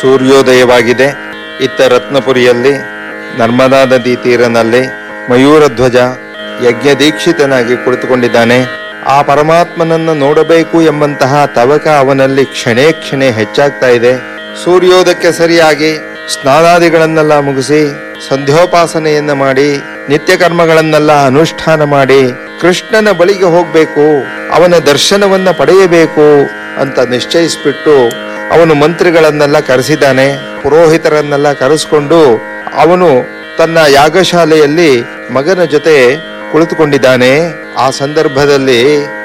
ಸೂರ್ಯೋದಯವಾಗಿದೆ ಇತ್ತ ರತ್ನಪುರಿಯಲ್ಲಿ ನರ್ಮದಾ ನದಿ ತೀರನಲ್ಲಿ ಮಯೂರಧ್ವಜ ಯಜ್ಞ ದೀಕ್ಷಿತನಾಗಿ ಕುಳಿತುಕೊಂಡಿದ್ದಾನೆ ಆ ಪರಮಾತ್ಮನನ್ನ ನೋಡಬೇಕು ಎಂಬಂತಹ ತವಕ ಅವನಲ್ಲಿ ಕ್ಷಣೇ ಕ್ಷಣೆ ಹೆಚ್ಚಾಗ್ತಾ ಇದೆ ಸೂರ್ಯೋದಯಕ್ಕೆ ಸರಿಯಾಗಿ ಸ್ನಾನಾದಿಗಳನ್ನೆಲ್ಲ ಮುಗಿಸಿ ಸಂಧ್ಯೋಪಾಸನೆಯನ್ನ ಮಾಡಿ ನಿತ್ಯ ಕರ್ಮಗಳನ್ನೆಲ್ಲ ಅನುಷ್ಠಾನ ಮಾಡಿ ಕೃಷ್ಣನ ಬಳಿಗೆ ಹೋಗ್ಬೇಕು ಅವನ ದರ್ಶನವನ್ನ ಪಡೆಯಬೇಕು ಅಂತ ನಿಶ್ಚಯಿಸ್ಬಿಟ್ಟು ಅವನು ಮಂತ್ರಿಗಳನ್ನೆಲ್ಲ ಕರೆಸಿದ್ದಾನೆ ಪುರೋಹಿತರನ್ನೆಲ್ಲ ಕರೆಸ್ಕೊಂಡು ಅವನು ತನ್ನ ಯಾಗಶಾಲೆಯಲ್ಲಿ ಮಗನ ಜೊತೆ ಕುಳಿತುಕೊಂಡಿದ್ದಾನೆ ಆ ಸಂದರ್ಭದಲ್ಲಿ